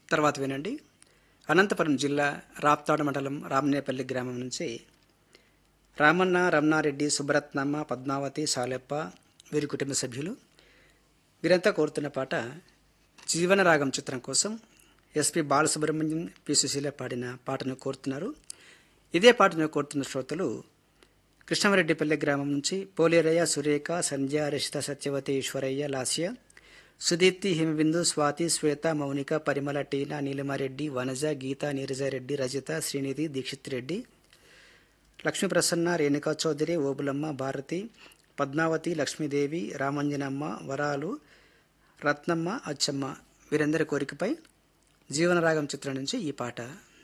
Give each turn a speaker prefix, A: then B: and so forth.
A: తర్వాత వినండి అనంతపురం జిల్లా రాప్తాడు మండలం రామనేపల్లి గ్రామం నుంచి రామన్న రమణారెడ్డి సుబ్బరత్నమ్మ పద్మావతి సాలెప్ప వీరి కుటుంబ సభ్యులు వీరంతా కోరుతున్న పాట జీవనరాగం చిత్రం కోసం ఎస్పి బాలసుబ్రహ్మణ్యం పి సుశీల పాడిన పాటను కోరుతున్నారు ఇదే పాటను కోరుతున్న శ్రోతలు కృష్ణమరెడ్డిపల్లి గ్రామం నుంచి పోలేరయ్య సురేఖ సంధ్య రషిత సత్యవతి ఈశ్వరయ్య లాస్య సుదీప్తి హిమబిందు స్వాతి శ్వేత మౌనిక పరిమళ టీనా నీలిమారెడ్డి వనజ గీత నీరజారెడ్డి రజిత శ్రీనిధి దీక్షిత్ రెడ్డి లక్ష్మీ ప్రసన్న రేణుకా చౌదరి ఓబులమ్మ భారతి పద్మావతి లక్ష్మీదేవి రామంజనమ్మ వరాలు రత్నమ్మ అచ్చమ్మ వీరందరి కోరికపై జీవనరాగం చిత్రం నుంచి ఈ పాట